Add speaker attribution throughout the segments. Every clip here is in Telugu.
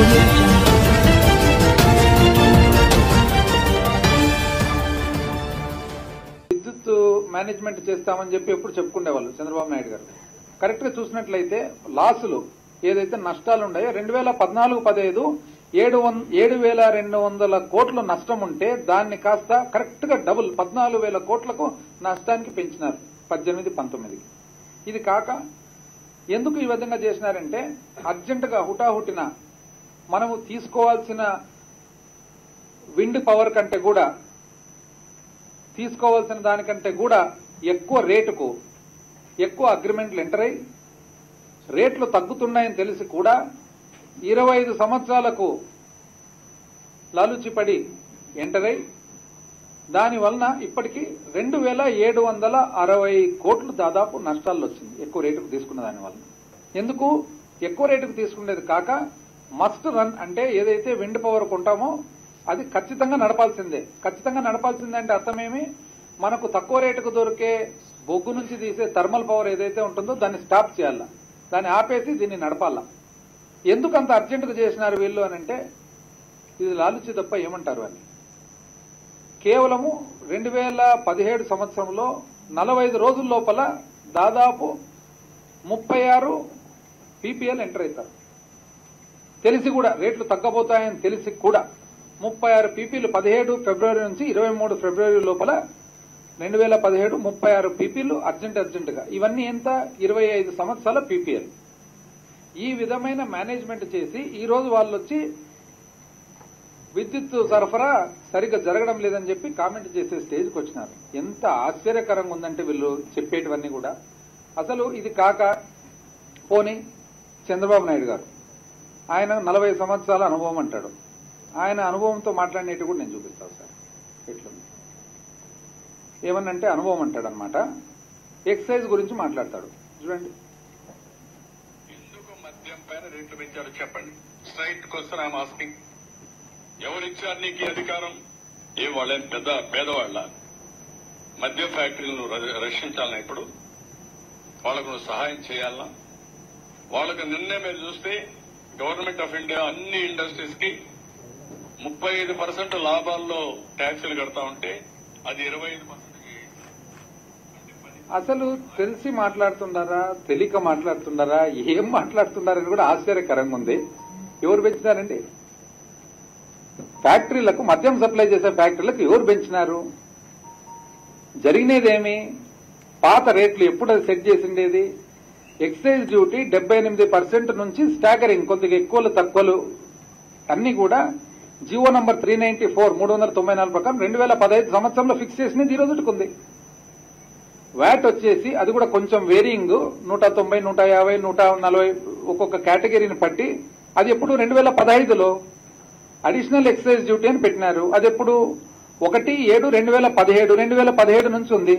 Speaker 1: audio jungle.
Speaker 2: విద్యుత్ మేనేజ్మెంట్ చేస్తామని చెప్పి ఎప్పుడు చెప్పుకునేవాళ్ళు చంద్రబాబు నాయుడు గారు కరెక్ట్ గా చూసినట్లయితే లాసులు ఏదైతే నష్టాలు ఉన్నాయో రెండు వేల పద్నాలుగు పదహైదు ఏడు వం- ఏడు వేల రెండు వందల కోట్ల నష్టం ఉంటే దాన్ని కాస్త కరెక్ట్ గా డబుల్ పద్నాలుగు వేల కోట్లకు నష్టానికి పెంచినారు పద్దెనిమిది పంతొమ్మిదికి ఇది కాక ఎందుకు ఈ విధంగా చేసినారంటే అర్జెంటుగా హుటాహుటిన మనము తీసుకోవాల్సిన విండ్ పవర్ కంటే కూడా తీసుకోవాల్సిన దానికంటే కూడా ఎక్కువ రేటుకు ఎక్కువ అగ్రిమెంట్లు ఎంటర్ అయి రేట్లు తగ్గుతున్నాయని తెలిసి కూడా ఇరవై ఐదు సంవత్సరాలకు లాలుచిపడి ఎంటర్ అయి దాని వలన ఇప్పటికీ రెండు వేల ఏడు వందల అరవై కోట్లు దాదాపు నష్టాల్లో వచ్చింది ఎక్కువ రేటుకు తీసుకున్న దాని వలన ఎందుకు ఎక్కువ రేటుకు తీసుకునేది కాక మస్ట్ రన్ అంటే ఏదైతే విండ్ పవర్ కొంటామో అది ఖచ్చితంగా నడపాల్సిందే ఖచ్చితంగా నడపాల్సిందే అంటే అర్థమేమి మనకు తక్కువ రేటుకు దొరికే బొగ్గు నుంచి తీసే థర్మల్ పవర్ ఏదైతే ఉంటుందో దాన్ని స్టాప్ చేయాలా దాన్ని ఆపేసి దీన్ని నడపాలా ఎందుకు అంత అర్జెంటుగా చేసినారు వీళ్ళు అని అంటే ఇది లాలుచి తప్ప ఏమంటారు అని కేవలము రెండు వేల పదిహేడు సంవత్సరంలో నలభై ఐదు రోజుల లోపల దాదాపు ముప్పై ఆరు పీపీఎల్ ఎంటర్ అవుతారు తెలిసి కూడా రేట్లు తగ్గబోతాయని తెలిసి కూడా ముప్పై ఆరు పీపీలు పదిహేడు ఫిబ్రవరి నుంచి ఇరవై మూడు ఫిబ్రవరి లోపల రెండు వేల పదిహేడు ముప్పై ఆరు పీపీలు అర్జెంట్ అర్జెంటుగా ఇవన్నీ ఎంత ఇరవై ఐదు సంవత్సరాల పీపీఎల్ ఈ విధమైన మేనేజ్మెంట్ చేసి ఈ రోజు వాళ్ళు వచ్చి విద్యుత్ సరఫరా సరిగ్గా జరగడం లేదని చెప్పి కామెంట్ చేసే స్టేజ్కి వచ్చినారు ఎంత ఆశ్చర్యకరంగా ఉందంటే వీళ్ళు చెప్పేటివన్నీ కూడా అసలు ఇది కాక పోని చంద్రబాబు నాయుడు గారు ఆయన నలభై సంవత్సరాల అనుభవం అంటాడు ఆయన అనుభవంతో మాట్లాడినట్టు కూడా నేను చూపిస్తాను సార్ ఎట్లుంది ఏమన్నంటే అనుభవం అంటాడు అనమాట ఎక్సైజ్ గురించి మాట్లాడతాడు చూడండి
Speaker 3: ఎందుకు మద్యం పైన రేట్లు పెంచారో చెప్పండి స్ట్రైట్ క్వశ్చన్ ఐఎమ్ ఆస్కింగ్ ఎవరిచ్చారు నీకు ఈ అధికారం ఏ వాళ్ళేం పెద్ద పేదవాళ్ళ మద్యం ఫ్యాక్టరీలను ర- రక్షించాలన్నా ఇప్పుడు వాళ్ళకు నువ్వు సహాయం చేయాలన్నా వాళ్ళకు నిన్నే మీరు చూస్తే గవర్నమెంట్ ఆఫ్ ఇండియా అన్ని ఇండస్ట్రీస్ కి ముప్పై ఐదు పర్సెంట్ లాభాల్లో ట్యాక్సులు కడతా ఉంటే అది ఇరవై ఐదు పర్సెంట్
Speaker 2: అసలు తెలిసి మాట్లాడుతున్నారా తెలియక మాట్లాడుతున్నారా ఏం మాట్లాడుతున్నారని కూడా ఆశ్చర్యకరంగా ఉంది ఎవరు పెంచినారండి ఫ్యాక్టరీలకు మద్యం సప్లై చేసే ఫ్యాక్టరీలకు ఎవరు పెంచినారు జరిగినదేమి పాత రేట్లు ఎప్పుడు అది సెట్ చేసిండేది ఎక్సైజ్ డ్యూటీ డెబ్బై ఎనిమిది పర్సెంట్ నుంచి స్టాగరింగ్ కొద్దిగా ఎక్కువలు తక్కువలు అన్ని కూడా Jio number three ninety four మూడు వందల తొంభై నాలుగు ప్రకారం రెండు వేల పదహైదు సంవత్సరంలో ఫిక్స్ చేసినది ఈ రోజుకి ఉంది వ్యాట్ వచ్చేసి అది కూడా కొంచెం వేరియింగ్ నూట తొంభై నూట యాభై నూట నలభై ఒక్కొక్క కేటగిరీని బట్టి అది ఎప్పుడు రెండు వేల పదహైదులో అడిషనల్ ఎక్సైజ్ డ్యూటీ అని పెట్టినారు అది ఎప్పుడు ఒకటి ఏడు రెండు వేల పదిహేడు రెండు వేల పదిహేడు నుంచి ఉంది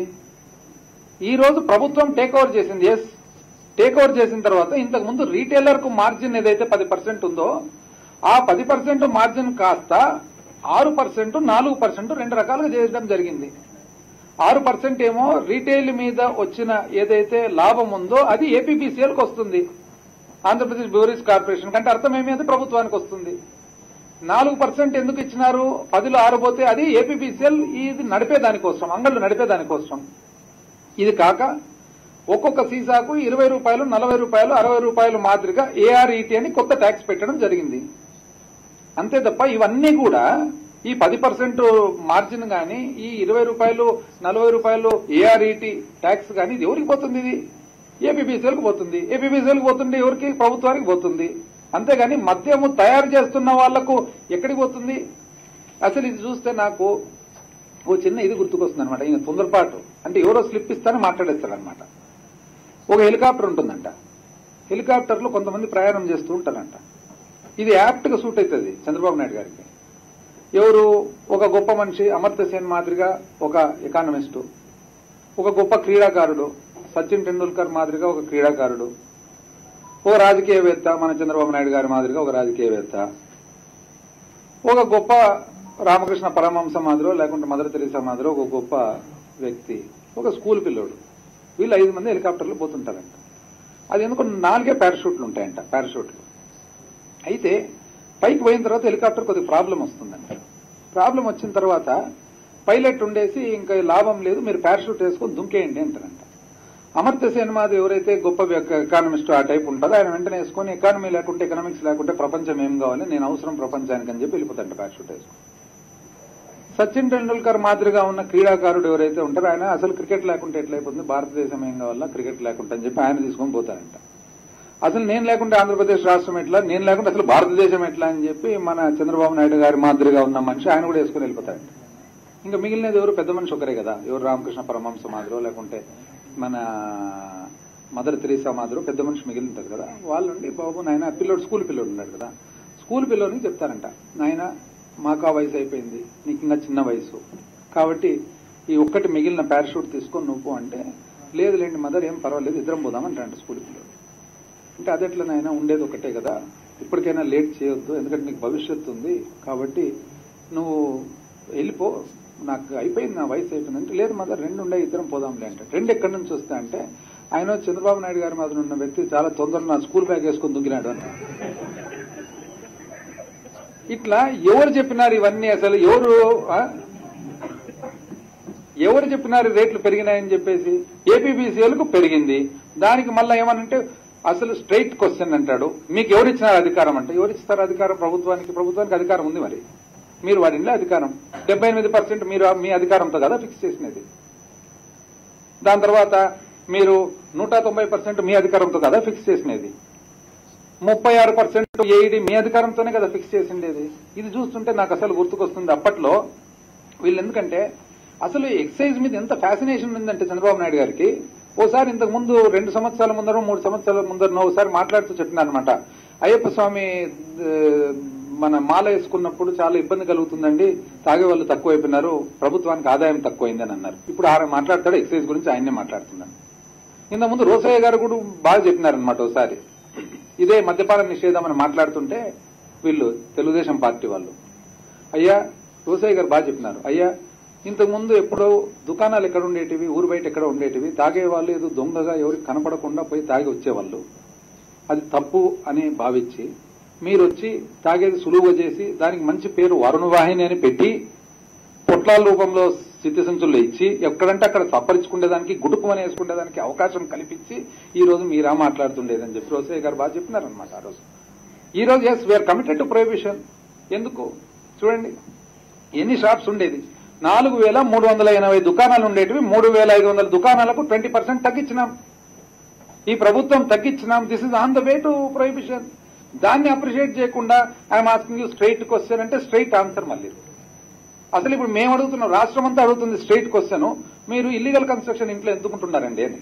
Speaker 2: ఈ రోజు ప్రభుత్వం టేక్ ఓవర్ చేసింది ఎస్ టేక్ ఓవర్ చేసిన తర్వాత ఇంతకు ముందు రీటైలర్ కు మార్జిన్ ఏదైతే పది పర్సెంట్ ఉందో ఆ పది పర్సెంట్ మార్జిన్ కాస్త ఆరు పర్సెంట్ నాలుగు పర్సెంట్ రెండు రకాలుగా చేయడం జరిగింది ఆరు పర్సెంట్ ఏమో రీటైల్ మీద వచ్చిన ఏదైతే లాభం ఉందో అది ఏపీబీసీఎల్కి వస్తుంది ఆంధ్రప్రదేశ్ బ్యూరీస్ కార్పొరేషన్ కంటే అర్థం ఏమి అది ప్రభుత్వానికి వస్తుంది నాలుగు పర్సెంట్ ఎందుకు ఇచ్చినారు పదిలో ఆరు పోతే అది ఏపీబీసీఎల్ ఇది నడిపే దానికోసం అంగళ్ళు నడిపే దానికోసం ఇది కాక ఒక్కొక్క సీసాకు ఇరవై రూపాయలు నలభై రూపాయలు అరవై రూపాయలు మాదిరిగా ఏఆర్ఈటీ అని కొత్త ట్యాక్స్ పెట్టడం జరిగింది అంతే తప్ప ఇవన్నీ కూడా ఈ పది పర్సెంట్ మార్జిన్ గాని ఈ ఇరవై రూపాయలు నలభై రూపాయలు ఏఆర్ఈటీ ట్యాక్స్ గాని ఇది ఎవరికి పోతుంది ఇది ఏపీబీసీఎల్కి పోతుంది ఏపీబీసీఎల్కి పోతుంది ఎవరికి ప్రభుత్వానికి పోతుంది అంతేగాని మద్యము తయారు చేస్తున్న వాళ్లకు ఎక్కడికి పోతుంది అసలు ఇది చూస్తే నాకు ఓ చిన్న ఇది గుర్తుకొస్తుంది అనమాట ఈయన తొందరపాటు అంటే ఎవరో స్లిప్ ఇస్తారని మాట్లాడేస్తాడనమాట ఒక హెలికాప్టర్ ఉంటుందంట హెలికాప్టర్లో కొంతమంది ప్రయాణం చేస్తూ ఉంటారంట ఇది యాప్ట్ గా సూట్ అవుతుంది చంద్రబాబు నాయుడు గారికి ఎవరు ఒక గొప్ప మనిషి అమర్త్య సేన్ మాదిరిగా ఒక ఎకానమిస్టు ఒక గొప్ప క్రీడాకారుడు సచిన్ టెండూల్కర్ మాదిరిగా ఒక క్రీడాకారుడు ఒక రాజకీయవేత్త మన చంద్రబాబు నాయుడు గారి మాదిరిగా ఒక రాజకీయవేత్త ఒక గొప్ప రామకృష్ణ పరమహంస మాదిరో లేకుంటే మదర్ తెరీసా మాదిరో ఒక గొప్ప వ్యక్తి ఒక స్కూల్ పిల్లోడు వీళ్ళు ఐదు మంది హెలికాప్టర్లు పోతుంటారంట అది ఎందుకు నాలుగే పారాషూట్లు ఉంటాయంట పారాషూట్లు అయితే పైకి పోయిన తర్వాత హెలికాప్టర్ కొద్దిగా ప్రాబ్లం వస్తుందంట ప్రాబ్లం వచ్చిన తర్వాత పైలట్ ఉండేసి ఇంకా లాభం లేదు మీరు పారాషూట్ వేసుకొని దుంకేయండి అంటారంట అమర్త్య సేనమాది ఎవరైతే గొప్ప ఎకానమిస్ట్ ఆ టైప్ ఉంటారో ఆయన వెంటనే వేసుకొని ఎకానమీ లేకుంటే ఎకనామిక్స్ లేకుంటే ప్రపంచం ఏం కావాలి నేను అవసరం ప్రపంచానికి అని చెప్పి వెళ్ళిపోతాంట పారాషూట్ వేసుకొని సచిన్ టెండూల్కర్ మాదిరిగా ఉన్న క్రీడాకారుడు ఎవరైతే ఉంటారో ఆయన అసలు క్రికెట్ లేకుంటే ఎట్లయిపోతుంది భారతదేశం ఏం కావాలా క్రికెట్ లేకుంటే అని చెప్పి ఆయన తీసుకొని పోతారంట అసలు నేను లేకుంటే ఆంధ్రప్రదేశ్ రాష్ట్రం ఎట్లా నేను లేకుంటే అసలు భారతదేశం ఎట్లా అని చెప్పి మన చంద్రబాబు నాయుడు గారి మాదిరిగా ఉన్న మనిషి ఆయన కూడా వేసుకుని వెళ్ళిపోతాడంట ఇంకా మిగిలినది ఎవరు పెద్ద మనిషి ఒకరే కదా ఎవరు రామకృష్ణ పరమహంస మాదిరో లేకుంటే మన మదర్ తెరీసా మాదిరో పెద్ద మనిషి మిగిలి ఉంటారు కదా వాళ్ళుండి బాబు నాయన పిల్లోడు స్కూల్ పిల్లోడు ఉన్నాడు కదా స్కూల్ పిల్లోనికి చెప్తారంట నాయన మాకు ఆ వయసు అయిపోయింది నీకు ఇంకా చిన్న వయసు కాబట్టి ఈ ఒక్కటి మిగిలిన పారాషూట్ తీసుకొని నువ్వు అంటే లేదు లేండి మదర్ ఏం పర్వాలేదు ఇద్దరం పోదామంటారంట స్కూల్ పిల్లోడు అంటే అదెట్లా నాయన ఉండేది ఒకటే కదా ఇప్పటికైనా లేట్ చేయొద్దు ఎందుకంటే నీకు భవిష్యత్తు ఉంది కాబట్టి నువ్వు వెళ్ళిపో నాకు అయిపోయింది నా వయసు అయిపోయింది అంటే లేదు మదర్ రెండు ఉండే ఇద్దరం పోదాంలే అంటే రెండు ఎక్కడి నుంచి వస్తా అంటే ఆయన చంద్రబాబు నాయుడు గారి మీద ఉన్న వ్యక్తి చాలా తొందరగా నా స్కూల్ బ్యాగ్ వేసుకొని దుగ్గినాడు అని ఇట్లా ఎవరు చెప్పినారు ఇవన్నీ అసలు ఎవరు ఆ? ఎవరు చెప్పినారు రేట్లు పెరిగినాయని చెప్పేసి ఏపీబీసీఎల్కు పెరిగింది దానికి మళ్ళీ ఏమనంటే అసలు స్ట్రైట్ క్వశ్చన్ అంటాడు మీకు ఎవరు ఇచ్చినారు అధికారం అంటే ఎవరు ఇస్తారు అధికారం ప్రభుత్వానికి ప్రభుత్వానికి అధికారం ఉంది మరి మీరు వాడిలో అధికారం డెబ్బై ఎనిమిది పర్సెంట్ మీరు మీ అధికారంతో కదా ఫిక్స్ చేసినది దాని తర్వాత మీరు నూట తొంభై పర్సెంట్ మీ అధికారంతో కదా ఫిక్స్ చేసినది ముప్పై ఆరు పర్సెంట్ ఏఈడి మీ అధికారంతోనే కదా ఫిక్స్ చేసిండేది ఇది చూస్తుంటే నాకు అసలు గుర్తుకొస్తుంది అప్పట్లో వీళ్ళు ఎందుకంటే అసలు ఎక్సైజ్ మీద ఎంత ఫ్యాసినేషన్ ఉందంటే చంద్రబాబు నాయుడు గారికి ఓసారి ఇంతకు ముందు రెండు సంవత్సరాల ముందర మూడు సంవత్సరాల ముందర ఒకసారి మాట్లాడుతూ చెప్పినారు అనమాట అయ్యప్ప స్వామి ఆ, మన మాల వేసుకున్నప్పుడు చాలా ఇబ్బంది కలుగుతుందండి తాగే వాళ్ళు తక్కువైపోయినారు ప్రభుత్వానికి ఆదాయం తక్కువైందని అన్నారు ఇప్పుడు ఆయన మాట్లాడతాడు ఎక్సైజ్ గురించి ఆయన్నే మాట్లాడుతున్నాను ఇంత ముందు రోసయ్య గారు కూడా బాగా చెప్పినారనమాట ఒకసారి ఇదే మద్యపాన నిషేధం అని మాట్లాడుతుంటే వీళ్ళు తెలుగుదేశం పార్టీ వాళ్ళు అయ్యా రోసయ్య గారు బాగా చెప్పినారు అయ్యా ఇంతకు ముందు ఎప్పుడో దుకాణాలు ఎక్కడ ఉండేటివి ఊరు బయట ఎక్కడ ఉండేటివి తాగే వాళ్ళు ఏదో దొంగగా ఎవరికి కనపడకుండా పోయి తాగి వచ్చేవాళ్ళు అది తప్పు అని భావించి మీరు వచ్చి తాగేది సులువుగా చేసి దానికి మంచి పేరు వరుణవాహిని అని పెట్టి పొట్లాల రూపంలో స్థితి సంచుల్లో ఇచ్చి ఎక్కడంటే అక్కడ సప్పరించుకునేదానికి గుడుకుమని వేసుకునేదానికి అవకాశం కల్పించి ఈ రోజు మీరా మాట్లాడుతుండేదని చెప్పి రోసయ్య గారు బాగా చెప్పినారనమాట ఆ రోజు ఈ రోజు yes we are committed to prohibition ఎందుకు చూడండి ఎన్ని షాప్స్ ఉండేది నాలుగు వేల మూడు వందల ఎనభై దుకాణాలు ఉండేటివి మూడు వేల ఐదు వందల దుకాణాలకు ట్వంటీ పర్సెంట్ తగ్గించినాం ఈ ప్రభుత్వం తగ్గించినాం this is on the way to prohibition దాన్ని అప్రిషియేట్ చేయకుండా I'm asking you straight question అంటే స్ట్రైట్ ఆన్సర్ మళ్ళీ అసలు ఇప్పుడు మేము అడుగుతున్నాం రాష్ట్రం అంతా అడుగుతుంది స్ట్రైట్ క్వశ్చన్ మీరు ఇల్లీగల్ కన్స్ట్రక్షన్ ఇంట్లో ఎందుకుంటున్నారండి అని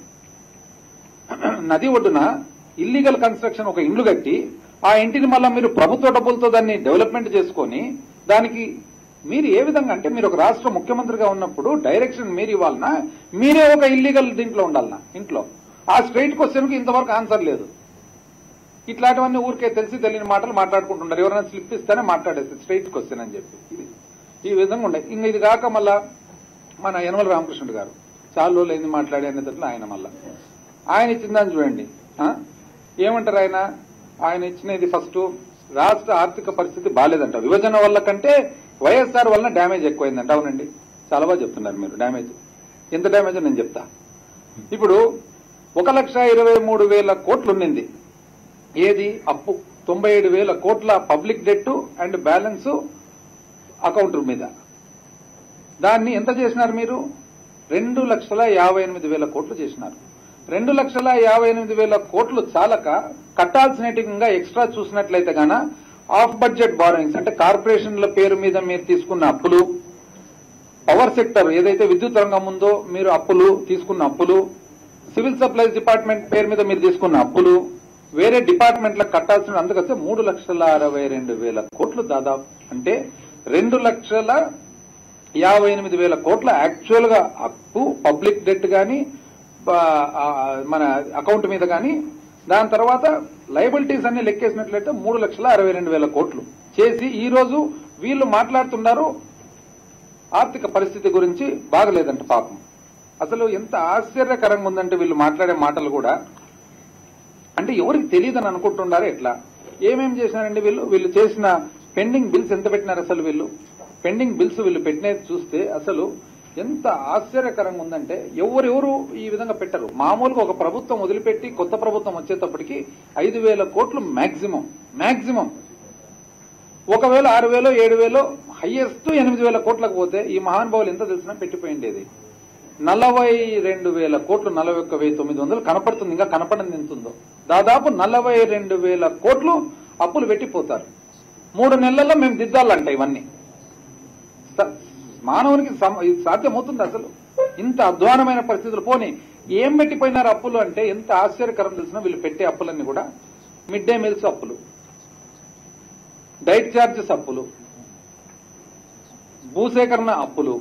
Speaker 2: నది ఒడ్డున ఇల్లీగల్ కన్స్ట్రక్షన్ ఒక ఇండ్లు కట్టి ఆ ఇంటిని మళ్ళీ మీరు ప్రభుత్వ డబ్బులతో దాన్ని డెవలప్మెంట్ చేసుకొని దానికి మీరు ఏ విధంగా అంటే మీరు ఒక రాష్ట్ర ముఖ్యమంత్రిగా ఉన్నప్పుడు డైరెక్షన్ మీరు ఇవ్వాలనా మీరే ఒక ఇల్లీగల్ దీంట్లో ఉండాలనా ఇంట్లో ఆ స్ట్రైట్ క్వశ్చన్ కి ఇంతవరకు ఆన్సర్ లేదు ఇట్లాంటివన్నీ ఊరికే తెలిసి తెలియని మాటలు మాట్లాడుకుంటున్నారు ఎవరైనా స్లిప్ ఇస్తేనే మాట్లాడేది స్ట్రైట్ క్వశ్చన్ అని చెప్పి ఇది ఈ విధంగా ఉండే ఇంకా ఇది కాక మళ్ళా మన యనమల రామకృష్ణుడు గారు చాలా రోజులు అయింది మాట్లాడే అనేటట్లు ఆయన మళ్ళా ఆయన ఇచ్చిందని చూడండి ఆ? ఏమంటారు ఆయన ఆయన ఇచ్చినది ఫస్ట్ రాష్ట్ర ఆర్థిక పరిస్థితి బాగాలేదంట విభజన వల్ల కంటే వైఎస్ఆర్ వలన డ్యామేజ్ ఎక్కువైందంట అవునండి చాలా బాగా చెప్తున్నారు మీరు డ్యామేజ్ ఎంత డ్యామేజ్ నేను చెప్తా ఇప్పుడు ఒక లక్ష ఇరవై మూడు వేల కోట్లు ఉండింది ఏది అప్పు తొంభై ఏడు వేల కోట్ల public debt and balance account మీద దాన్ని ఎంత చేసినారు మీరు రెండు లక్షల యాభై ఎనిమిది వేల కోట్లు చేసినారు రెండు లక్షల యాభై ఎనిమిది వేల కోట్లు చాలక కట్టాల్సినట్టుగా ఎక్స్ట్రా చూసినట్లయితే గాన ఆఫ్ బడ్జెట్ బారోయింగ్స్ అంటే కార్పొరేషన్ల పేరు మీద మీరు తీసుకున్న అప్పులు పవర్ సెక్టర్ ఏదైతే విద్యుత్ రంగం ఉందో మీరు అప్పులు తీసుకున్న అప్పులు సివిల్ సప్లైస్ డిపార్ట్మెంట్ పేరు మీద మీరు తీసుకున్న అప్పులు వేరే డిపార్ట్మెంట్లకు కట్టాల్సిన అందుకొస్తే మూడు లక్షల అరవై రెండు వేల కోట్లు దాదాపు అంటే రెండు లక్షల యాభై ఎనిమిది వేల కోట్ల యాక్చువల్ గా అప్పు పబ్లిక్ డెట్ గాని మన అకౌంట్ మీద గాని దాని తర్వాత లయబిలిటీస్ అన్ని లెక్కేసినట్లయితే మూడు లక్షల అరవై రెండు వేల కోట్లు చేసి ఈ రోజు వీళ్ళు మాట్లాడుతున్నారు ఆర్థిక పరిస్థితి గురించి బాగలేదంట పాపం అసలు ఎంత ఆశ్చర్యకరంగా ఉందంటే వీళ్ళు మాట్లాడే మాటలు కూడా అంటే ఎవరికి తెలియదని అనుకుంటున్నారో ఎట్లా ఏమేం చేసినారండి వీళ్ళు వీళ్ళు చేసిన పెండింగ్ బిల్స్ ఎంత పెట్టినారు అసలు వీళ్ళు పెండింగ్ బిల్స్ వీళ్ళు పెట్టినది చూస్తే అసలు ఎంత ఆశ్చర్యకరంగా ఉందంటే ఎవరెవరు ఈ విధంగా పెట్టరు మామూలుగా ఒక ప్రభుత్వం వదిలిపెట్టి కొత్త ప్రభుత్వం వచ్చేటప్పటికి ఐదు వేల కోట్లు మాక్సిమం మాక్సిమం ఒకవేళ ఆరు వేలు ఏడు వేలు హైయెస్ట్ ఎనిమిది వేల కోట్లకు పోతే ఈ మహానుభావులు ఎంత తెలిసినా పెట్టిపోయిండేది నలభై రెండు వేల కోట్లు నలభై ఒక్క వెయ్యి తొమ్మిది వందలు కనపడుతుంది ఇంకా కనపడింది ఎంత ఉందో దాదాపు నలభై రెండు వేల కోట్లు అప్పులు పెట్టిపోతారు మూడు నెలల్లో మేము దిద్దాలంట ఇవన్నీ స- మానవునికి సమ- ఇది సాధ్యమవుతుంది అసలు ఇంత అధ్వానమైన పరిస్థితులు పోని ఏం పెట్టిపోయినారు అప్పులు అంటే ఎంత ఆశ్చర్యకరం తెలిసిన వీళ్ళు పెట్టే అప్పులన్నీ కూడా మిడ్ డే మీల్స్ అప్పులు డైట్ ఛార్జెస్ అప్పులు భూసేకరణ అప్పులు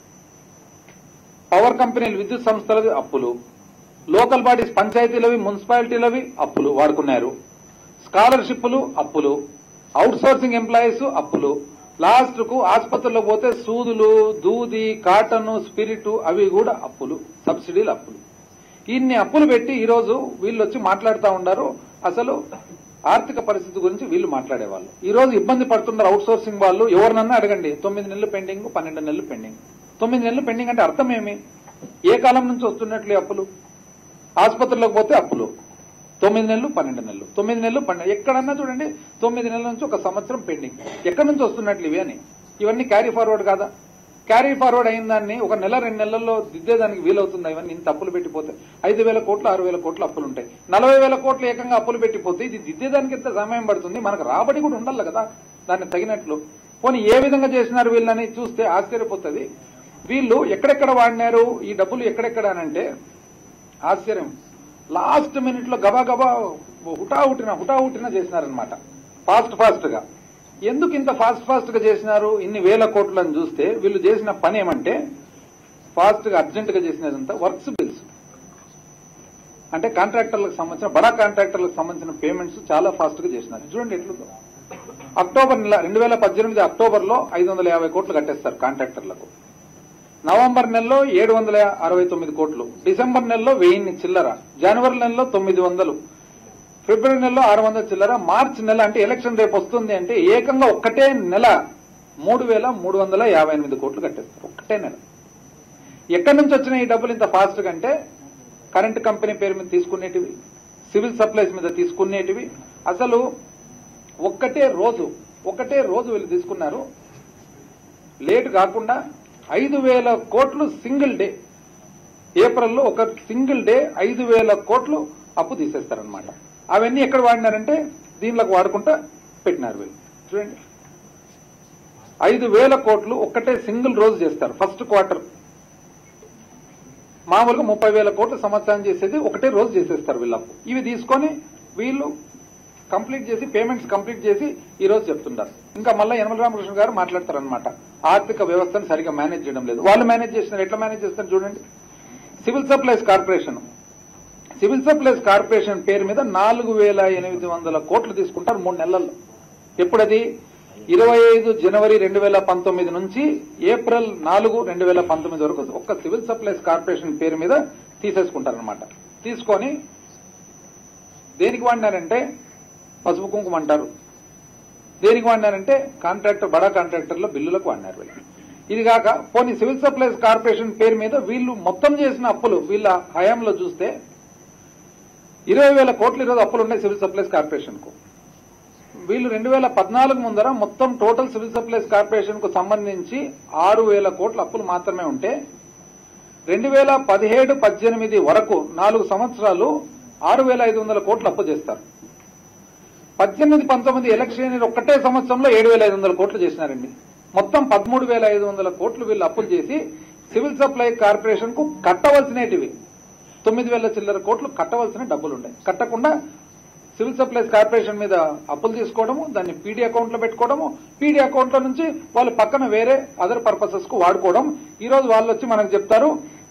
Speaker 2: పవర్ కంపెనీలు విద్యుత్ సంస్థలవి అప్పులు లోకల్ బాడీస్ పంచాయతీలవి మున్సిపాలిటీలవి అప్పులు వాడుకున్నారు స్కాలర్షిప్లు అప్పులు అవుట్ సోర్సింగ్ ఎంప్లాయీస్ అప్పులు లాస్ట్ కు ఆసుపత్రిలో పోతే సూదులు దూది కాటన్ స్పిరిట్ అవి కూడా అప్పులు సబ్సిడీలు అప్పులు ఇన్ని అప్పులు పెట్టి ఈ రోజు వీళ్ళు వచ్చి మాట్లాడుతూ ఉన్నారు అసలు ఆర్థిక పరిస్థితి గురించి వీళ్ళు మాట్లాడేవాళ్ళు ఈ రోజు ఇబ్బంది పడుతున్నారు అవుట్ సోర్సింగ్ వాళ్ళు ఎవరినన్నా అడగండి తొమ్మిది నెలలు పెండింగ్ పన్నెండు నెలలు పెండింగ్ తొమ్మిది నెలలు పెండింగ్ అంటే అర్థం ఏమి ఏ కాలం నుంచి వస్తున్నట్లు ఈ అప్పులు ఆసుపత్రిలోకి పోతే అప్పులు తొమ్మిది నెలలు పన్నెండు నెలలు తొమ్మిది నెలలు పన్నెండు ఎక్కడన్నా చూడండి తొమ్మిది నెలల నుంచి ఒక సంవత్సరం పెండింగ్ ఎక్కడి నుంచి వస్తున్నట్లు ఇవి అని ఇవన్నీ క్యారీ ఫార్వర్డ్ కాదా క్యారీ ఫార్వర్డ్ అయిన దాన్ని ఒక నెల రెండు నెలల్లో దిద్దేదానికి వీలవుతుంది ఇవన్నీ ఇంత అప్పులు పెట్టిపోతే ఐదు వేల కోట్లు ఆరు వేల కోట్లు అప్పులు ఉంటాయి నలభై వేల కోట్లు ఏకంగా అప్పులు పెట్టిపోతే ఇది దిద్దేదానికి ఎంత సమయం పడుతుంది మనకు రాబడి కూడా ఉండాలి కదా దాన్ని తగినట్లు పోనీ ఏ విధంగా చేసినారు వీళ్ళని చూస్తే ఆశ్చర్యపోతుంది వీళ్ళు ఎక్కడెక్కడ వాడినారు ఈ డబ్బులు ఎక్కడెక్కడ అనంటే ఆశ్చర్యం లాస్ట్ మినిట్ లో గబా గబా హుటా హుటిన హుటా హుటిన చేసినారనమాట ఫాస్ట్ ఫాస్ట్ గా ఎందుకు ఇంత ఫాస్ట్ ఫాస్ట్ గా చేసినారు ఇన్ని వేల కోట్లను చూస్తే వీళ్ళు చేసిన పని ఏమంటే ఫాస్ట్ గా అర్జెంట్ గా చేసినదంతా వర్క్స్ బిల్స్ అంటే కాంట్రాక్టర్లకు సంబంధించిన బడా కాంట్రాక్టర్లకు సంబంధించిన పేమెంట్స్ చాలా ఫాస్ట్ గా చేసినారు చూడండి ఎట్లుందో అక్టోబర్ నెల రెండు వేల పద్దెనిమిది అక్టోబర్ లో ఐదు వందల యాభై కోట్లు కట్టేస్తారు కాంట్రాక్టర్లకు నవంబర్ నెలలో ఏడు వందల అరవై తొమ్మిది కోట్లు డిసెంబర్ నెలలో వెయ్యిన్ని చిల్లర జనవరి నెలలో తొమ్మిది వందలు ఫిబ్రవరి నెలలో ఆరు వందల చిల్లర మార్చ్ నెల అంటే ఎలక్షన్ రేపు వస్తుంది అంటే ఏకంగా ఒక్కటే నెల మూడు వేల మూడు వందల యాభై ఎనిమిది కోట్లు కట్టేస్తారు ఒక్కటే నెల ఎక్కడి నుంచి వచ్చిన ఈ డబ్బులు ఇంత ఫాస్ట్ గా అంటే కరెంట్ కంపెనీ పేరు మీద తీసుకునేటివి సివిల్ సప్లైస్ మీద తీసుకునేటివి అసలు ఒక్కటే రోజు ఒక్కటే రోజు వీళ్ళు తీసుకున్నారు లేట్ కాకుండా ఐదు వేల కోట్లు సింగిల్ డే ఏప్రిల్లో ఒక సింగిల్ డే ఐదు వేల కోట్లు అప్పు తీసేస్తారనమాట అవన్నీ ఎక్కడ వాడినారంటే దీనిలోకి వాడుకుంటా పెట్టినారు వీళ్ళు చూడండి ఐదు వేల కోట్లు ఒక్కటే సింగిల్ రోజు చేస్తారు ఫస్ట్ క్వార్టర్ మామూలుగా ముప్పై వేల కోట్లు సంవత్సరం చేసేది ఒకటే రోజు చేసేస్తారు వీళ్ళు అప్పు ఇవి తీసుకొని వీళ్ళు కంప్లీట్ చేసి పేమెంట్స్ కంప్లీట్ చేసి ఈ రోజు చెప్తున్నారు ఇంకా మళ్ళీ యనమల రామకృష్ణ గారు మాట్లాడతారనమాట ఆర్థిక వ్యవస్థను సరిగా మేనేజ్ చేయడం లేదు వాళ్ళు మేనేజ్ చేస్తున్నారు ఎట్లా మేనేజ్ చేస్తారు చూడండి civil supplies corporation civil supplies corporation పేరు మీద నాలుగు వేల ఎనిమిది వందల కోట్లు తీసుకుంటారు మూడు నెలల్లో ఎప్పుడది ఇరవై ఐదు జనవరి రెండు వేల పంతొమ్మిది నుంచి ఏప్రిల్ నాలుగు రెండు వేల పంతొమ్మిది వరకు ఒక్క సివిల్ సప్లైస్ కార్పొరేషన్ పేరు మీద తీసేసుకుంటారనమాట తీసుకొని దేనికి వాడినారంటే పసుపు కుంకుమ అంటారు దేనికి వాడినారంటే కాంట్రాక్టర్ బడా కాంట్రాక్టర్ల బిల్లులకు వాడినారు వీళ్ళు ఇది కాక పోనీ సివిల్ సప్లైస్ కార్పొరేషన్ పేరు మీద వీళ్ళు మొత్తం చేసిన అప్పులు వీళ్ళ హయాంలో చూస్తే ఇరవై వేల కోట్లు ఈరోజు అప్పులు ఉన్నాయి సివిల్ సప్లైస్ కార్పొరేషన్ కు వీళ్ళు రెండు వేల పద్నాలుగు ముందర మొత్తం టోటల్ సివిల్ సప్లైస్ కార్పొరేషన్ కు సంబంధించి ఆరు వేల కోట్ల అప్పులు మాత్రమే ఉంటే రెండు వేల పదిహేడు పద్దెనిమిది వరకు నాలుగు సంవత్సరాలు ఆరు వేల ఐదు వందల కోట్లు అప్పు చేస్తారు పద్దెనిమిది పంతొమ్మిది ఎలక్షన్ ఒక్కటే సంవత్సరంలో ఏడు వేల ఐదు వందల కోట్లు చేసినారండి మొత్తం పదమూడు వేల ఐదు వందల కోట్లు వీళ్ళు అప్పులు చేసి సివిల్ సప్లై కార్పొరేషన్ కు కట్టవలసినటివి తొమ్మిది వేల చిల్లర కోట్లు కట్టవలసిన డబ్బులు ఉన్నాయి కట్టకుండా సివిల్ సప్లైస్ కార్పొరేషన్ మీద అప్పులు తీసుకోవడము దాన్ని పీడీ అకౌంట్ లో పెట్టుకోవడము పీడీ అకౌంట్ లో నుంచి వాళ్ళు పక్కన వేరే అదర్ పర్పసెస్ కు వాడుకోవడం ఈ రోజు వాళ్ళు వచ్చి మనకు చెప్తారు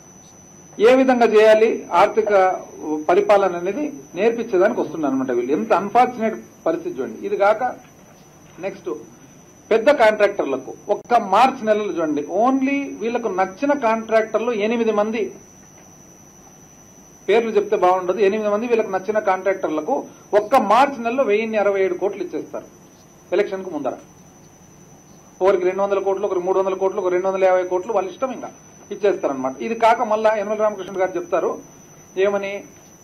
Speaker 2: ఏ విధంగా చేయాలి ఆర్థిక పరిపాలన అనేది నేర్పించేదానికి వస్తున్నారు అనమాట వీళ్ళు ఎంత అన్ఫార్చునేట్ పరిస్థితి చూడండి ఇది కాక నెక్స్ట్ పెద్ద కాంట్రాక్టర్లకు ఒక్క మార్చ్ నెలలు చూడండి ఓన్లీ వీళ్ళకు నచ్చిన కాంట్రాక్టర్లు ఎనిమిది మంది పేర్లు చెప్తే బాగుండదు ఎనిమిది మంది వీళ్ళకి నచ్చిన కాంట్రాక్టర్లకు ఒక్క మార్చి నెలలో వెయ్యిన్ని అరవై ఏడు కోట్లు ఇచ్చేస్తారు ఎలక్షన్ కు ముందర ఒకరికి రెండు వందల కోట్లు ఒకరికి మూడు వందల కోట్లు ఒక రెండు వందల యాభై కోట్లు వాళ్ళ ఇష్టం ఇంకా ఇచ్చేస్తారనమాట ఇది కాక మళ్ళా యనమల రామకృష్ణ గారు చెప్తారు ఏమని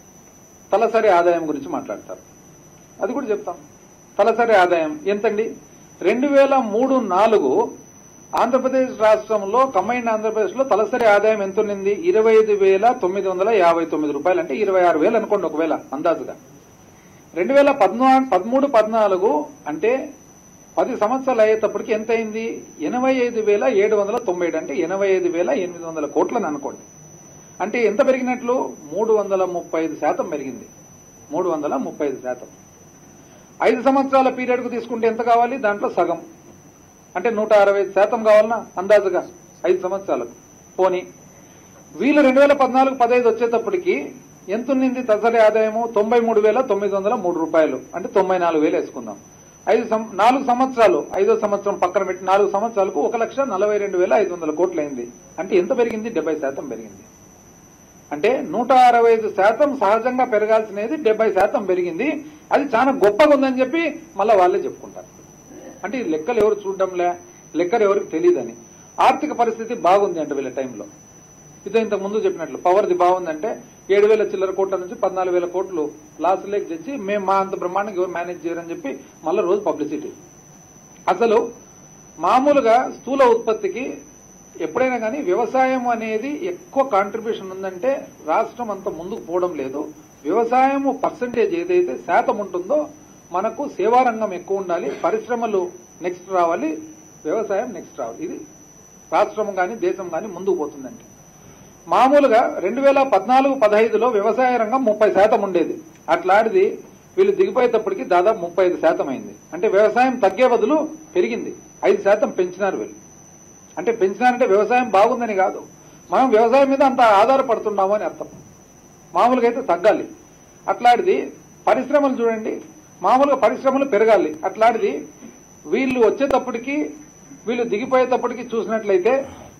Speaker 2: తలసరి ఆదాయం గురించి మాట్లాడతారు అది కూడా చెప్తాం తలసరి ఆదాయం ఎంతండి రెండు వేల మూడు నాలుగు ఆంధ్రప్రదేశ్ రాష్ట్రంలో కంబైన్డ్ ఆంధ్రప్రదేశ్ లో తలసరి ఆదాయం ఎంత ఉన్నింది ఇరవై ఐదు వేల తొమ్మిది వందల యాభై తొమ్మిది రూపాయలు అంటే ఇరవై ఆరు వేలు అనుకోండి ఒకవేళ అందాజుగా రెండు వేల పద్నా పదమూడు పద్నాలుగు అంటే పది సంవత్సరాలు అయ్యేటప్పటికి ఎంత అయింది ఎనభై ఐదు వేల ఏడు వందల తొంభై ఏడు అంటే ఎనభై ఐదు వేల ఎనిమిది వందల కోట్లని అనుకోండి అంటే ఎంత పెరిగినట్లు మూడు వందల ముప్పై ఐదు శాతం పెరిగింది మూడు వందల ముప్పై ఐదు శాతం ఐదు సంవత్సరాల పీరియడ్ కు తీసుకుంటే ఎంత కావాలి దాంట్లో సగం అంటే నూట అరవై ఐదు శాతం కావాలన్నా అందాజుగా ఐదు సంవత్సరాలకు పోనీ వీళ్ళు రెండు వేల పద్నాలుగు పదహైదు వచ్చేటప్పటికి ఎంత ఉన్నింది తసరి ఆదాయము తొంభై మూడు వేల తొమ్మిది వందల మూడు రూపాయలు అంటే తొంభై నాలుగు వేలు వేసుకుందాం ఐదు సం- నాలుగు సంవత్సరాలు ఐదో సంవత్సరం పక్కన పెట్టి నాలుగు సంవత్సరాలకు ఒక లక్ష నలభై రెండు వేల ఐదు వందల కోట్లు అయింది అంటే ఎంత పెరిగింది డెబ్బై శాతం పెరిగింది అంటే నూట అరవై ఐదు శాతం సహజంగా పెరగాల్సినది డెబ్బై శాతం పెరిగింది అది చాలా గొప్పగా ఉందని చెప్పి మళ్ళీ వాళ్ళే చెప్పుకుంటారు అంటే ఈ లెక్కలు ఎవరు చూడడంలే లెక్కలు ఎవరికి తెలియదని ఆర్థిక పరిస్థితి బాగుంది అంటే వీళ్ళ టైంలో ఇదో ఇంతకు ముందు చెప్పినట్లు పవర్ది బాగుందంటే ఏడు వేల చిల్లర కోట్ల నుంచి పద్నాలుగు వేల కోట్లు లాస్ లేక్ తెచ్చి మేము మా అంత బ్రహ్మాండంగా ఎవరు మేనేజ్ చేయరని చెప్పి మళ్ళీ రోజు పబ్లిసిటీ అసలు మామూలుగా స్థూల ఉత్పత్తికి ఎప్పుడైనా కానీ వ్యవసాయం అనేది ఎక్కువ కాంట్రిబ్యూషన్ ఉందంటే రాష్ట్రం అంత ముందుకు పోవడం లేదు వ్యవసాయం పర్సంటేజ్ ఏదైతే శాతం ఉంటుందో మనకు సేవా రంగం ఎక్కువ ఉండాలి పరిశ్రమలు నెక్స్ట్ రావాలి వ్యవసాయం నెక్స్ట్ రావాలి ఇది రాష్ట్రం కానీ దేశం కానీ ముందుకు పోతుందంటే మామూలుగా రెండు వేల పద్నాలుగు పదహైదులో వ్యవసాయ రంగం ముప్పై శాతం ఉండేది అట్లాంటిది వీళ్ళు దిగిపోయేటప్పటికి దాదాపు ముప్పై ఐదు శాతం అయింది అంటే వ్యవసాయం తగ్గే బదులు పెరిగింది ఐదు శాతం పెంచినారు వీళ్ళు అంటే పెంచినారంటే వ్యవసాయం బాగుందని కాదు మనం వ్యవసాయం మీద అంత ఆధారపడుతున్నాము అని అర్థం మామూలుగా అయితే తగ్గాలి అట్లాంటిది పరిశ్రమలు చూడండి మామూలుగా పరిశ్రమలు పెరగాలి అట్లాంటిది వీళ్ళు వచ్చేటప్పటికి వీళ్ళు దిగిపోయేటప్పటికి చూసినట్లయితే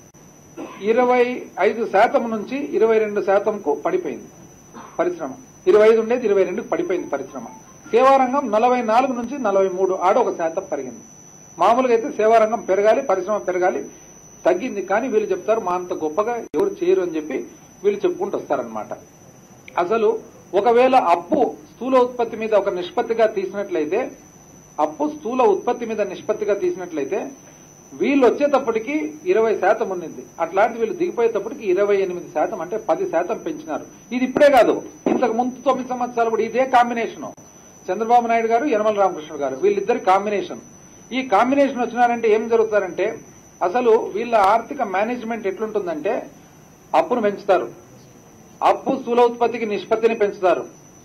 Speaker 2: ఇరవై ఐదు శాతం నుంచి ఇరవై రెండు శాతంకు పడిపోయింది పరిశ్రమ ఇరవై ఐదు ఉండేది ఇరవై రెండుకు పడిపోయింది పరిశ్రమ సేవారంగం నలభై నాలుగు నుంచి నలభై మూడు ఆడ ఒక శాతం పెరిగింది మామూలుగా అయితే సేవారంగం పెరగాలి పరిశ్రమ పెరగాలి తగ్గింది కానీ వీళ్ళు చెప్తారు మా అంత గొప్పగా ఎవరు చేయరు అని చెప్పి వీళ్ళు చెప్పుకుంటూ వస్తారనమాట అసలు ఒకవేళ అప్పు స్థూల ఉత్పత్తి మీద ఒక నిష్పత్తిగా తీసినట్లయితే అప్పు స్థూల ఉత్పత్తి మీద నిష్పత్తిగా తీసినట్లయితే వీళ్ళు వచ్చేటప్పటికి ఇరవై శాతం ఉన్నింది అట్లాంటి వీళ్ళు దిగిపోయేటప్పటికి ఇరవై ఎనిమిది శాతం అంటే పది శాతం పెంచినారు ఇది ఇప్పుడే కాదు ఇంతకు ముందు తొమ్మిది సంవత్సరాలు కూడా ఇదే కాంబినేషన్ చంద్రబాబు నాయుడు గారు యనమల రామకృష్ణ గారు వీళ్ళిద్దరి కాంబినేషన్ ఈ కాంబినేషన్ వచ్చినారంటే ఏం జరుగుతారంటే అసలు వీళ్ళ ఆర్థిక మేనేజ్మెంట్ ఎట్లుంటుందంటే అప్పును పెంచుతారు అప్పు స్థూల ఉత్పత్తికి నిష్పత్తిని పెంచుతారు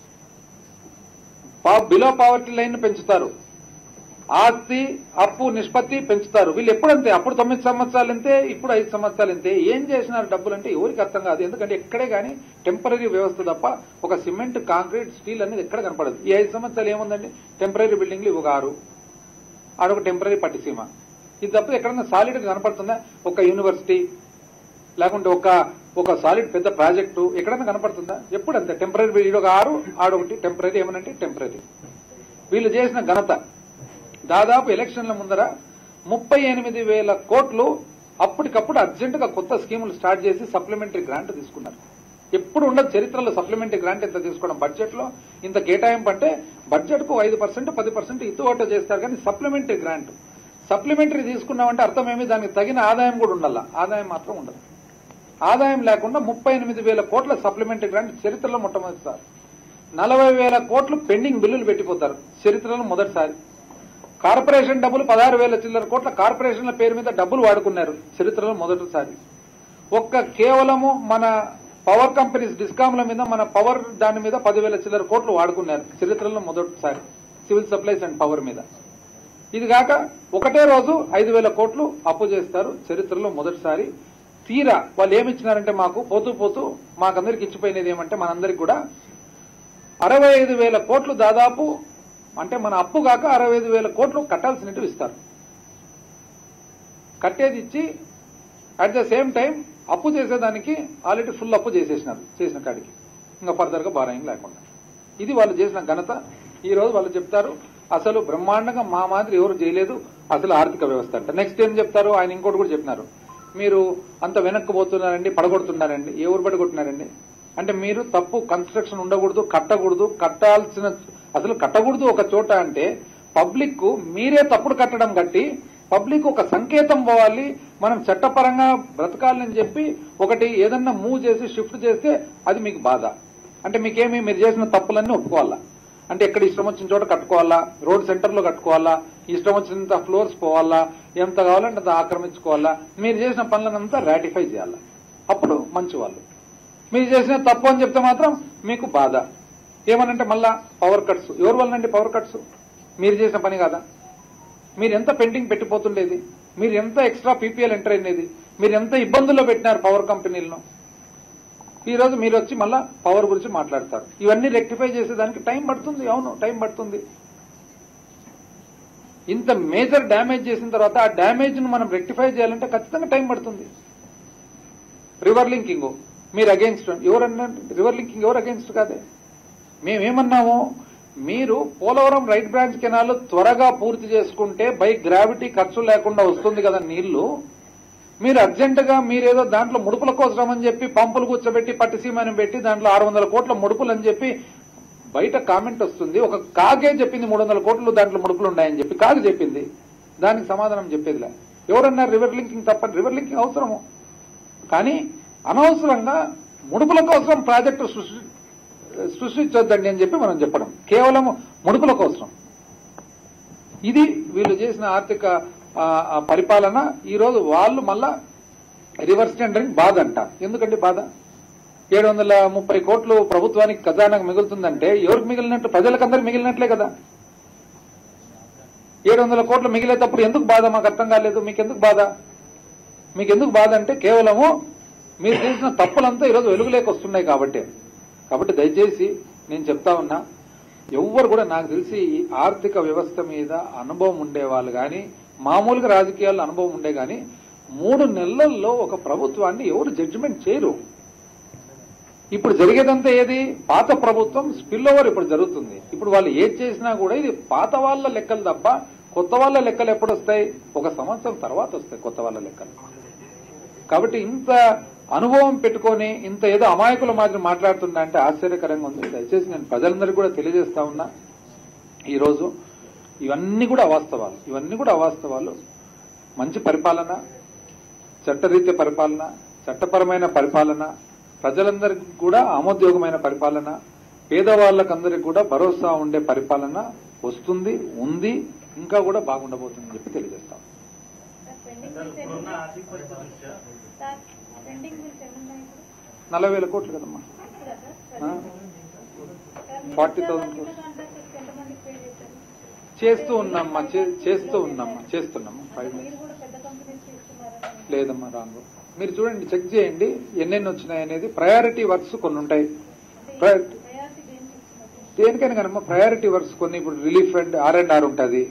Speaker 2: బిలో పావర్టీ లైన్ పెంచుతారు ఆస్తి అప్పు నిష్పత్తి పెంచుతారు వీళ్ళు ఎప్పుడంతే అప్పుడు తొమ్మిది సంవత్సరాలు అంతే ఇప్పుడు ఐదు సంవత్సరాలు అంతే ఏం చేసినారు డబ్బులు అంటే ఎవరికి అర్థం కాదు ఎందుకంటే ఎక్కడే గానీ టెంపరీ వ్యవస్థ తప్ప ఒక సిమెంట్ కాంక్రీట్ స్టీల్ అనేది ఎక్కడ కనపడదు ఈ ఐదు సంవత్సరాలు ఏముందండి టెంపరీ బిల్డింగ్లు ఇవి ఒక ఆరు ఆడొక టెంపరీ పట్టిసీమ ఇది తప్ప ఎక్కడన్నా సాలిడ్ కనపడుతుందా ఒక యూనివర్సిటీ లేకుంటే ఒక ఒక సాలిడ్ పెద్ద ప్రాజెక్టు ఎక్కడన్నా కనపడుతుందా ఎప్పుడు అంతే టెంపరీ ఒక ఆరు ఆడొకటి టెంపరీ ఏమనంటే టెంపరీ వీళ్ళు చేసిన ఘనత దాదాపు ఎలక్షన్ల ముందర ముప్పై ఎనిమిది వేల కోట్లు అప్పటికప్పుడు అర్జెంటుగా కొత్త స్కీములు స్టార్ట్ చేసి సప్లిమెంటరీ గ్రాంట్ తీసుకున్నారు ఎప్పుడు ఉండదు చరిత్రలో సప్లిమెంటరీ గ్రాంట్ ఇంత తీసుకోవడం బడ్జెట్ లో ఇంత కేటాయింపు అంటే బడ్జెట్ కు ఐదు పర్సెంట్ పది పర్సెంట్ ఇతోట చేస్తారు కానీ సప్లిమెంటరీ గ్రాంట్ సప్లిమెంటరీ తీసుకున్నామంటే అర్థం ఏమి దానికి తగిన ఆదాయం కూడా ఉండాల ఆదాయం మాత్రం ఉండదు ఆదాయం లేకుండా ముప్పై ఎనిమిది వేల కోట్ల సప్లిమెంటరీ గ్రాంట్ చరిత్రలో మొట్టమొదటిసారి నలభై వేల కోట్లు పెండింగ్ బిల్లులు పెట్టిపోతారు చరిత్రలో మొదటిసారి కార్పొరేషన్ డబ్బులు పదహారు వేల చిల్లర కోట్ల కార్పొరేషన్ల పేరు మీద డబ్బులు వాడుకున్నారు చరిత్రలో మొదటిసారి ఒక్క కేవలము మన పవర్ కంపెనీస్ డిస్కామ్ల మీద మన పవర్ దాని మీద పదివేల చిల్లర కోట్లు వాడుకున్నారు చరిత్రలో మొదటిసారి సివిల్ సప్లైస్ అండ్ పవర్ మీద ఇది కాక ఒకటే రోజు ఐదు వేల కోట్లు అప్పు చేస్తారు చరిత్రలో మొదటిసారి తీరా వాళ్ళు ఏమిచ్చినారంటే మాకు పోతూ పోతూ మాకందరికి ఇచ్చిపోయినది ఏమంటే మనందరికి కూడా అరవై ఐదు వేల కోట్లు దాదాపు అంటే మన అప్పు కాక అరవై ఐదు వేల కోట్లు కట్టాల్సినట్టు ఇస్తారు కట్టేది ఇచ్చి అట్ ద సేమ్ టైం అప్పు చేసేదానికి ఆల్రెడీ ఫుల్ అప్పు చేసేసినారు చేసిన కాడికి ఇంకా ఫర్దర్ గా బారాయింగ్ లేకుండా ఇది వాళ్ళు చేసిన ఘనత ఈ రోజు వాళ్ళు చెప్తారు అసలు బ్రహ్మాండంగా మా మాదిరి ఎవరు చేయలేదు అసలు ఆర్థిక వ్యవస్థ అంట నెక్స్ట్ ఏం చెప్తారు ఆయన ఇంకోటి కూడా చెప్పినారు మీరు అంత వెనక్కి పోతున్నారండి పడగొడుతున్నారండి ఏ ఊరు పడగొట్టినారండి అంటే మీరు తప్పు కన్స్ట్రక్షన్ ఉండకూడదు కట్టకూడదు కట్టాల్సిన అసలు కట్టకూడదు ఒక చోట అంటే పబ్లిక్ మీరే తప్పుడు కట్టడం కట్టి పబ్లిక్ ఒక సంకేతం పోవాలి మనం చట్టపరంగా బ్రతకాలని చెప్పి ఒకటి ఏదన్నా మూవ్ చేసి షిఫ్ట్ చేస్తే అది మీకు బాధ అంటే మీకేమి మీరు చేసిన తప్పులన్నీ ఒప్పుకోవాలా అంటే ఎక్కడ ఇష్టం వచ్చిన చోట కట్టుకోవాలా రోడ్ సెంటర్ లో కట్టుకోవాలా ఇష్టం వచ్చినంత ఫ్లోర్స్ పోవాలా ఎంత కావాలంటే అంత ఆక్రమించుకోవాలా మీరు చేసిన పనులనంతా రాటిఫై చేయాలా అప్పుడు మంచి వాళ్ళు మీరు చేసిన తప్పు అని చెప్తే మాత్రం మీకు బాధ ఏమనంటే మళ్ళా పవర్ కట్స్ ఎవరి వల్లనండి పవర్ కట్స్ మీరు చేసిన పని కాదా మీరు ఎంత పెండింగ్ పెట్టిపోతుండేది మీరు ఎంత ఎక్స్ట్రా పీపీఎల్ ఎంటర్ అయినది మీరు ఎంత ఇబ్బందుల్లో పెట్టినారు పవర్ కంపెనీలను ఈ రోజు మీరు వచ్చి మళ్ళా పవర్ గురించి మాట్లాడతారు ఇవన్నీ రెక్టిఫై చేసేదానికి టైం పడుతుంది అవును టైం పడుతుంది ఇంత మేజర్ డ్యామేజ్ చేసిన తర్వాత ఆ డ్యామేజ్ ను మనం రెక్టిఫై చేయాలంటే ఖచ్చితంగా టైం పడుతుంది రివర్ లింకింగ్ మీరు అగేన్స్ట్ ఎవరన్నా రివర్ లింకింగ్ ఎవరు అగేన్స్ట్ కాదే మేమేమన్నాము మీరు పోలవరం రైట్ బ్రాంచ్ కెనాల్ త్వరగా పూర్తి చేసుకుంటే బై గ్రావిటీ ఖర్చు లేకుండా వస్తుంది కదా నీళ్లు మీరు అర్జెంట్ గా మీరేదో దాంట్లో ముడుపుల కోసం అని చెప్పి పంపులు కూర్చోబెట్టి పట్టిసీమని పెట్టి దాంట్లో ఆరు వందల కోట్ల ముడుపులు అని చెప్పి బయట కామెంట్ వస్తుంది ఒక కాగే చెప్పింది మూడు వందల కోట్లు దాంట్లో ముడుపులు ఉన్నాయని చెప్పి కాగు చెప్పింది దానికి సమాధానం చెప్పేదిలే ఎవరన్నారు రివర్ లింకింగ్ తప్పని రివర్ లింకింగ్ అవసరము కానీ అనవసరంగా ముడుపుల కోసం ప్రాజెక్టు సృష్టి సృష్టించొద్దండి అని చెప్పి మనం చెప్పడం కేవలం ముడుపుల కోసం ఇది వీళ్ళు చేసిన ఆర్థిక ఆ, ఆ పరిపాలన ఈ రోజు వాళ్ళు మళ్ళా రివర్స్ టెండరింగ్ బాధ అంట ఎందుకంటే బాధ ఏడు వందల ముప్పై కోట్లు ప్రభుత్వానికి ఖజానాకు మిగులుతుందంటే ఎవరికి మిగిలినట్టు ప్రజలకందరికి మిగిలినట్లే కదా ఏడు వందల కోట్లు మిగిలేటప్పుడు ఎందుకు బాధ మాకు అర్థం కాలేదు మీకు ఎందుకు బాధ మీకు ఎందుకు బాధ అంటే కేవలము మీరు చేసిన తప్పులంతా ఈరోజు వెలుగులేకి వస్తున్నాయి కాబట్టి కాబట్టి దయచేసి నేను చెప్తా ఉన్నా ఎవ్వరు కూడా నాకు తెలిసి ఈ ఆర్థిక వ్యవస్థ మీద అనుభవం ఉండే వాళ్ళు కానీ మామూలుగా రాజకీయాల్లో అనుభవం ఉండే కానీ మూడు నెలల్లో ఒక ప్రభుత్వాన్ని ఎవరు జడ్జిమెంట్ చేయరు ఇప్పుడు జరిగేదంతా ఏది పాత ప్రభుత్వం స్పిల్ ఓవర్ ఇప్పుడు జరుగుతుంది ఇప్పుడు వాళ్ళు ఏది చేసినా కూడా ఇది పాత వాళ్ళ లెక్కలు తప్ప కొత్త వాళ్ళ లెక్కలు ఎప్పుడు వస్తాయి ఒక సంవత్సరం తర్వాత వస్తాయి కొత్త వాళ్ళ లెక్కలు కాబట్టి ఇంత అనుభవం పెట్టుకొని ఇంత ఏదో అమాయకుల మాదిరి మాట్లాడుతున్నా అంటే ఆశ్చర్యకరంగా ఉంది దయచేసి నేను ప్రజలందరికీ కూడా తెలియజేస్తా ఉన్నా ఈరోజు ఇవన్నీ కూడా అవాస్తవాలు ఇవన్నీ కూడా అవాస్తవాలు మంచి పరిపాలన చట్టరీత్య పరిపాలన చట్టపరమైన పరిపాలన ప్రజలందరికీ కూడా ఆమోద్యోగమైన పరిపాలన పేదవాళ్ళకందరికి కూడా భరోసా ఉండే పరిపాలన వస్తుంది ఉంది ఇంకా కూడా బాగుండబోతుందని చెప్పి తెలియజేస్తాం
Speaker 1: పెండింగ్ బిల్స్ ఎన్ని
Speaker 4: ఇప్పుడున్న
Speaker 1: ఉన్నాయి?
Speaker 4: ఆర్థిక పరిస్థితుల దృష్ట్యా
Speaker 1: సార్ పెండింగ్ బిల్స్ ఎన్ని ఉన్నాయి ఇప్పుడు?
Speaker 2: నలభై వేల కోట్లు కదమ్మా
Speaker 1: ఇప్పుడా సార్?
Speaker 2: ఆ?
Speaker 1: సార్, మీరు
Speaker 2: 40,000
Speaker 1: ఎంత
Speaker 2: crores.
Speaker 1: కాంట్రాక్టర్స్కి ఎంతమందికి పే చేశారు?
Speaker 2: చేస్తూ ఉన్నామ్మా చే- చేస్తూ ఉన్నామ్మా చేస్తున్నామ్మా ఫైవ్
Speaker 1: మీరు
Speaker 2: మినిట్స్
Speaker 1: కూడా పెద్ద కంపెనీస్ ఇస్తున్నారని
Speaker 2: లేదమ్మా రాంగు మీరు చూడండి చెక్ చేయండి ఎన్నెన్ని వచ్చినాయి అనేది ప్రయారిటీ వర్క్స్ కొన్ని ఉంటాయి ప్రయ-
Speaker 1: ప్రయారిటీ దేనికి ఇస్తున్నారు
Speaker 2: దేనికైనా కనమ్మా ప్రయారిటీ వర్క్స్ కొన్ని ఇప్పుడు relief and R and R ఉంటుంది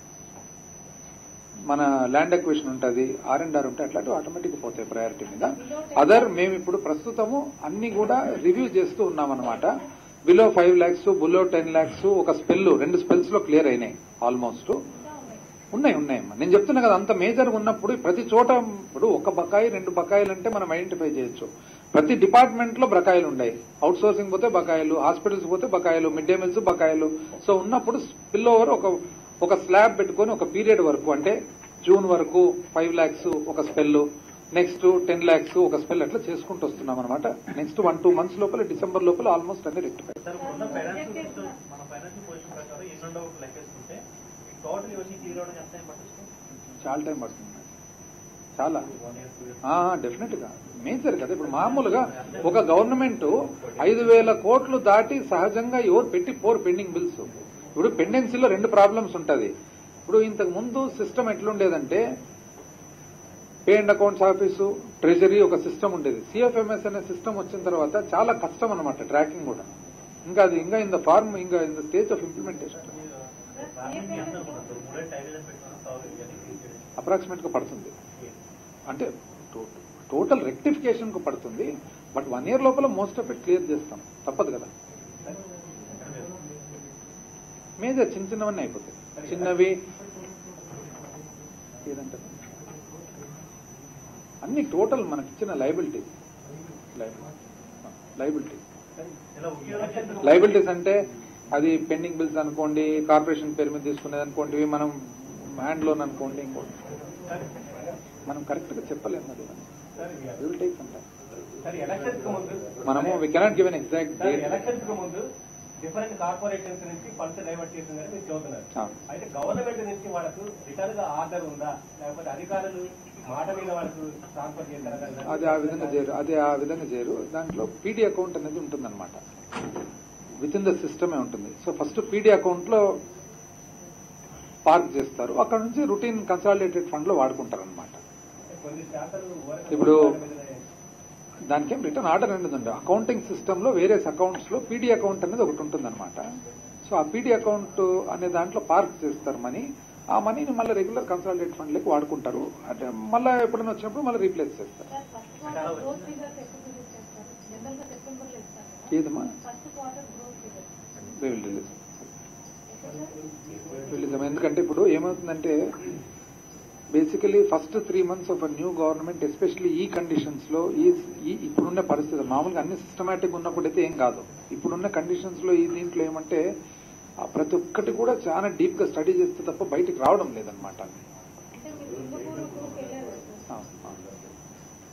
Speaker 2: మన ల్యాండ్ ఎక్విషన్ ఉంటుంది ఆర్ అండ్ ఆర్ ఉంటాయి అట్లాంటివి ఆటోమేటిక్ పోతాయి ప్రయారిటీ మీద అదర్ మేము ఇప్పుడు ప్రస్తుతము అన్ని కూడా రివ్యూ చేస్తూ ఉన్నామన్నమాట below five lakhs below ten lakhs ఒక స్పెల్ రెండు స్పెల్స్ లో క్లియర్ అయినాయి ఆల్మోస్ట్ ఉన్నాయి ఉన్నాయమ్మా నేను చెప్తున్నా కదా అంత మేజర్ ఉన్నప్పుడు ప్రతి చోట ఇప్పుడు ఒక బకాయి రెండు బకాయిలు అంటే మనం ఐడెంటిఫై చేయొచ్చు ప్రతి డిపార్ట్మెంట్ లో బకాయిలు ఉన్నాయి అవుట్ సోర్సింగ్ పోతే బకాయిలు హాస్పిటల్స్ పోతే బకాయిలు మిడ్ డే మీల్స్ బకాయిలు సో ఉన్నప్పుడు స్పిల్ ఓవర్ ఒక ఒక స్లాబ్ పెట్టుకొని ఒక పీరియడ్ వరకు అంటే జూన్ వరకు ఫైవ్ ల్యాక్స్ ఒక స్పెల్ నెక్స్ట్ టెన్ ల్యాక్స్ ఒక స్పెల్ అట్లా చేసుకుంటూ వస్తున్నాం అనమాట నెక్స్ట్ వన్ టూ మంత్స్ లోపల డిసెంబర్ లోపల ఆల్మోస్ట్ అన్ని రెక్టిఫై
Speaker 4: సార్ ఇప్పుడున్న ఫైనాన్షియల్ సిస్టమ్ మన ఫైనాన్షియల్ పొజిషన్ ప్రకారం ఎన్నో ఒకటి లెక్కేసుకుంటే టోటల్ ఇవన్నీ క్లియర్ అవడం ఎంత టైం పడుతుంది
Speaker 2: చాలా టైం పడుతుంది చాలా
Speaker 4: one year two years
Speaker 2: definite గా మేజర్ కదా ఇప్పుడు మామూలుగా ఒక గవర్నమెంట్ ఐదు వేల కోట్లు దాటి సహజంగా ఎవరు పెట్టి పోర్ పెండింగ్ బిల్స్ ఇప్పుడు పెండెన్సీలో రెండు ప్రాబ్లమ్స్ ఉంటది ఇప్పుడు ఇంతకు ముందు సిస్టమ్ ఎట్లుండేదంటే pay and accounts office treasury ఒక సిస్టమ్ ఉండేది సిఎఫ్ఎంఎస్ అనే సిస్టమ్ వచ్చిన తర్వాత చాలా కష్టం అనమాట ట్రాకింగ్ కూడా ఇంకా అది ఇంకా ఇన్ ద ఫార్మ్ ఇంకా in the stage of implementation
Speaker 4: ప్రారంభం ఎంత అనుకుంటారు మూడే టైలర్ పెట్టుకున్న సాల్వ్ ఇవన్నీ
Speaker 2: అప్రాక్సిమేట్ గా పడుతుంది అంటే టోటల్ రెక్టిఫికేషన్ కు పడుతుంది బట్ వన్ ఇయర్ లోపల మోస్ట్ ఆఫ్ ఇట్ క్లియర్ చేస్తాం తప్పదు కదా మేజర్ చిన్న చిన్నవన్నీ అయిపోతాయి చిన్నవి ఏదంటారు అన్ని టోటల్ మనకి ఇచ్చిన లైబిలిటీ లైబిలిటీ
Speaker 4: ఇలా ఒకే రోజు
Speaker 2: లైబిలిటీస్ అంటే అది పెండింగ్ బిల్స్ అనుకోండి కార్పొరేషన్ పేరు మీద తీసుకునేది అనుకోండి ఇవి మనం హ్యాండ్ లోన్ అనుకోండి ఇంకోటి మనం కరెక్ట్ గా చెప్పలేము అది will take some time
Speaker 4: sir elections కు ముందు
Speaker 2: మనము we cannot give an exact
Speaker 4: sir
Speaker 2: date
Speaker 4: elections కు ముందు డిఫరెంట్ కార్పొరేషన్స్ నుంచి ఫండ్స్ డైవర్ట్ చేసిందని మీరు చెబుతున్నారు అయితే గవర్నమెంట్ నుంచి వాళ్ళకు రిటర్న్ గా ఆర్డర్ ఉందా లేకపోతే అధికారులు మాట మీద వాళ్ళకు ట్రాన్స్ఫర్ చేశారా
Speaker 2: అది ఆ విధంగా చేయరు అది ఆ విధంగా చేయరు దాంట్లో పీడీ అకౌంట్ అనేది ఉంటుందన్నమాట విత్ ఇన్ ద సిస్టమే ఉంటుంది సో ఫస్ట్ పీడీ అకౌంట్ లో పార్క్ చేస్తారు అక్కడ నుంచి రొటీన్ కన్సాలిడేటెడ్ ఫండ్ లో వాడుకుంటారు అనమాట
Speaker 4: కొన్ని శాఖలు ఊరక
Speaker 2: ఇప్పుడు
Speaker 4: గవర్నమెంట్ మీదనే
Speaker 2: దానికి ఏం రిటర్న్ ఆర్డర్ అనేది ఉంది అకౌంటింగ్ సిస్టమ్ లో వేరే అకౌంట్స్ లో పీడీ అకౌంట్ అనేది ఒకటి ఉంటుందన్నమాట సో ఆ పీడీ అకౌంట్ అనే దాంట్లో పార్క్ చేస్తారు మనీ ఆ మనీని మళ్ళీ రెగ్యులర్ కన్సాలిడేట్ ఫండ్ లెక్క వాడుకుంటారు అంటే మళ్ళీ ఎప్పుడైనా వచ్చినప్పుడు మళ్ళీ రీప్లేస్ చేస్తారు
Speaker 1: sir first quarter growth figures ఎప్పుడు రిలీజ్ చేస్తారు జనరల్ గా సెప్టెంబర్ లో ఇస్తారు కదా.
Speaker 2: ఏదమ్మా
Speaker 1: first quarter growth figures
Speaker 2: We will release.
Speaker 1: ఎక్కడ
Speaker 2: Release them. ఎందుకంటే ఇప్పుడు ఏమవుతుందంటే basically first three months of new government especially ఈ కండిషన్స్ లో ఈ ఈ ఇప్పుడున్న పరిస్థితి మామూలుగా అన్ని సిస్టమేటిక్ ఉన్నప్పుడైతే ఏం కాదు ఇప్పుడున్న కండిషన్స్ లో ఈ దీంట్లో ఏమంటే ఆ ప్రతి ఒక్కటి కూడా చాలా డీప్ గా స్టడీ చేస్తే తప్ప బయటికి రావడం లేదనమాట
Speaker 1: అంటే మీరు సింగపూర్ గ్రూప్ వెళ్ళారు కదా సార్.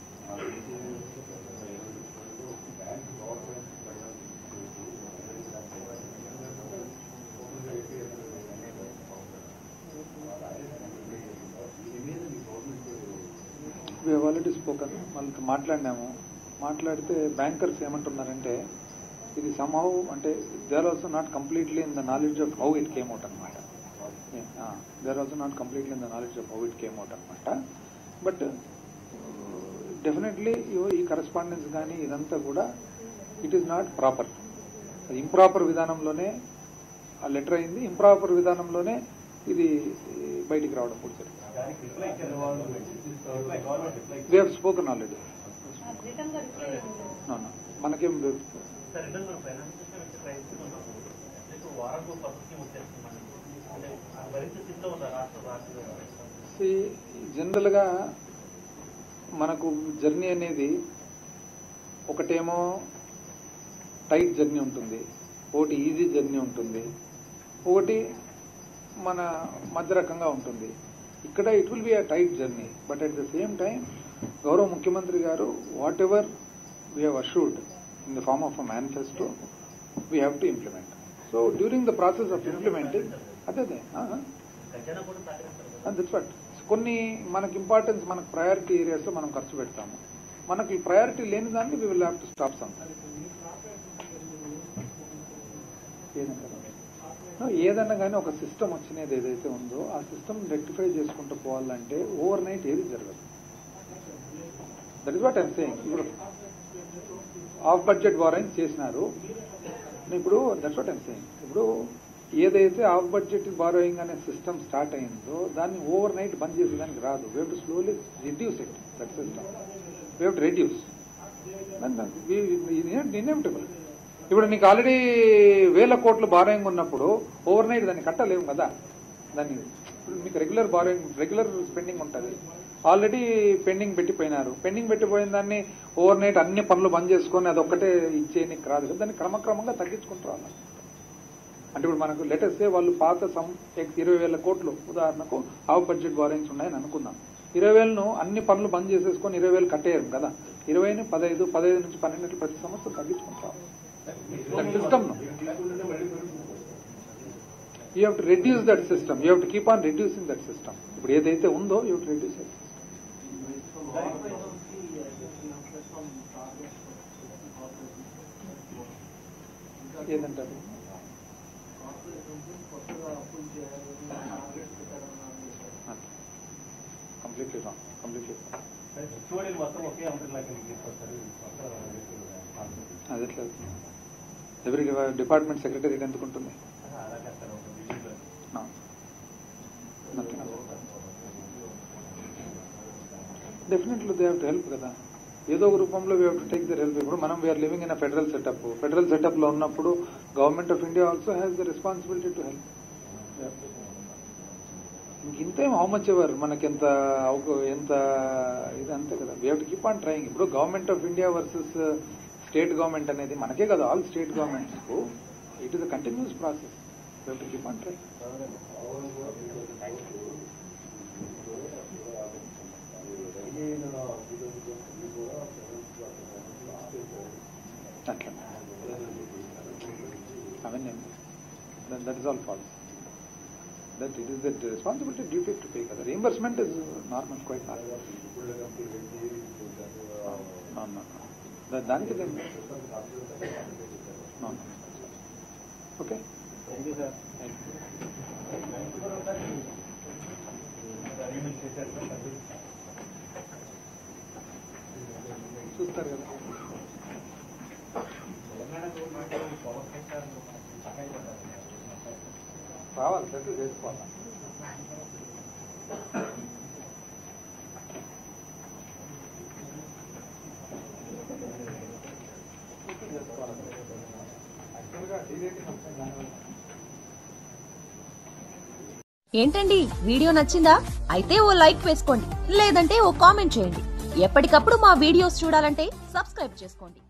Speaker 2: ఆల్రెడీ స్పోకన్ వాళ్ళతో మాట్లాడినాము మాట్లాడితే బ్యాంకర్స్ ఏమంటున్నారంటే ఇది సమ్హౌ అంటే they are also not completely in the knowledge of how it came out అనమాట they are also not completely in the knowledge of how it came out అనమాట బట్ డెఫినెట్లీ ఈ కరస్పాండెన్స్ కానీ ఇదంతా కూడా it is not proper improper విధానంలోనే ఆ లెటర్ అయింది ఇంప్రాపర్ విధానంలోనే ఇది బయటికి రావడం కూడా జరిగింది
Speaker 4: దానికి రిప్లై ఇచ్చారు government reply government reply
Speaker 2: we have spoken already
Speaker 1: return గా రిప్లై ఇవ్వలేదు
Speaker 2: మనకేం
Speaker 4: సార్ రిటర్న్ మనం ఫైనాన్స్ సిస్టమ్ ఇచ్చే ప్రయత్నిస్తున్నాం మీకు వారంకు పద్ధతి వచ్చేస్తున్నాం అంటే ఆ పరిస్థితిలో ఉన్న రాష్ట్ర రాష్ట్ర
Speaker 2: జనరల్ గా మనకు జర్నీ అనేది ఒకటేమో టైట్ జర్నీ ఉంటుంది ఒకటి ఈజీ జర్నీ ఉంటుంది ఒకటి మన మధ్య రకంగా ఉంటుంది ఇక్కడ it will be a tight journey but at the same time గౌరవ ముఖ్యమంత్రి గారు whatever we have assured in the form of a manifesto we have to implement so during the process of implementing అదే అదే
Speaker 4: ఖజానా కూడా సహకరిస్తారు కదా
Speaker 2: దట్స్ వాట్ కొన్ని మనకి ఇంపార్టెన్స్ మనకు ప్రయారిటీ ఏరియాస్ లో మనం ఖర్చు పెడతాము మనకి ప్రయారిటీ లేని దాన్ని we will have to stop some ఏదన్నా కానీ ఒక సిస్టమ్ వచ్చినది ఏదైతే ఉందో ఆ సిస్టమ్ రెక్టిఫై చేసుకుంటూ పోవాలంటే ఓవర్ నైట్ ఏది జరగదు that is what I'm saying ఇప్పుడు ఆఫ్ బడ్జెట్ వారెంట్ చేసినారు ఇప్పుడు దట్స్ వాట్ ఐమ్ సేయింగ్ ఇప్పుడు ఏదైతే ఆఫ్ బడ్జెట్ బారోయింగ్ అనే సిస్టమ్ స్టార్ట్ అయిందో దాన్ని ఓవర్ నైట్ బంద్ చేసేదానికి రాదు we to slowly reduce it that system we to reduce inevitable ఇప్పుడు నీకు ఆల్రెడీ వేల కోట్లు బారోయింగ్ ఉన్నప్పుడు ఓవర్ నైట్ దాన్ని కట్టలేము కదా దాన్ని ఇప్పుడు మీకు రెగ్యులర్ బారోయింగ్ రెగ్యులర్ స్పెండింగ్ ఉంటుంది ఆల్రెడీ పెండింగ్ పెట్టిపోయినారు పెండింగ్ పెట్టిపోయిన దాన్ని ఓవర్ నైట్ అన్ని పనులు బంద్ చేసుకొని అది ఒక్కటే ఇచ్చేయనికి రాదు కదా దాన్ని క్రమక్రమంగా తగ్గించుకుంటూ రావాలి అంటే ఇప్పుడు మనకు లెటెస్ట్ వాళ్ళు పాత సమ్ ఎక్స్ ఇరవై వేల కోట్లు ఉదాహరణకు ఆఫ్ బడ్జెట్ బారోయింగ్స్ ఉన్నాయని అనుకుందాం ఇరవై వేలను అన్ని పనులు బంద్ చేసేసుకొని ఇరవై వేలు కట్టేయరు కదా ఇరవైని పదహైదు పదహైదు నుంచి పన్నెండు ప్రతి సంవత్సరం తగ్గించుకుంటాం system you have to reduce that system you have to keep on reducing that system ఇప్పుడు ఏదైతే ఉందో యూ టు రెడ్యూస్ దట్ ఏదంటారు కంప్లీట్లీ రాంగ్ కంప్లీట్లీ
Speaker 4: హెచ్ఓడీలు మొత్తం ఒకే అంబ్రెల్లాకి తీసుకొస్తారు
Speaker 2: అది ఎట్లా ఎవరి డిపార్ట్మెంట్ సెక్రటరీ ఎందుకు ఉంటుంది
Speaker 4: అలా చేస్తారు ఒక బిల్డింగ్లో
Speaker 2: No. Nothing. Definitely they have to help కదా ఏదో ఒక రూపంలో we to take their help ఇప్పుడు మనం we are living in a federal setup federal setup లో ఉన్నప్పుడు government of India also has the responsibility to help ఇంకేం హౌ మచ్ ఎవర్ మనకి ఎంత అవక- ఎంత ఇది అంతే కదా we to keep on trying ఇప్పుడు government of India versus state government అనేది మనకే కదా all state governments it is a continuous process we to keep on trying అట్లా అవన్నీ that is all false that it is that responsibility duty to pay కదా reimbursement is normal quite normal దానికి ఓకే
Speaker 4: థ్యాంక్ యూ సార్
Speaker 2: చూస్తారు కదా రావాలి సెటిల్ చేసుకోవాలి యాక్చువల్గా డీరేటింగ్ వస్తుంది దానివల్ల
Speaker 5: ఏంటండి వీడియో నచ్చిందా అయితే ఓ లైక్ వేసుకోండి లేదంటే ఓ కామెంట్ చేయండి ఎప్పటికప్పుడు మా వీడియోస్ చూడాలంటే సబ్స్క్రైబ్ చేసుకోండి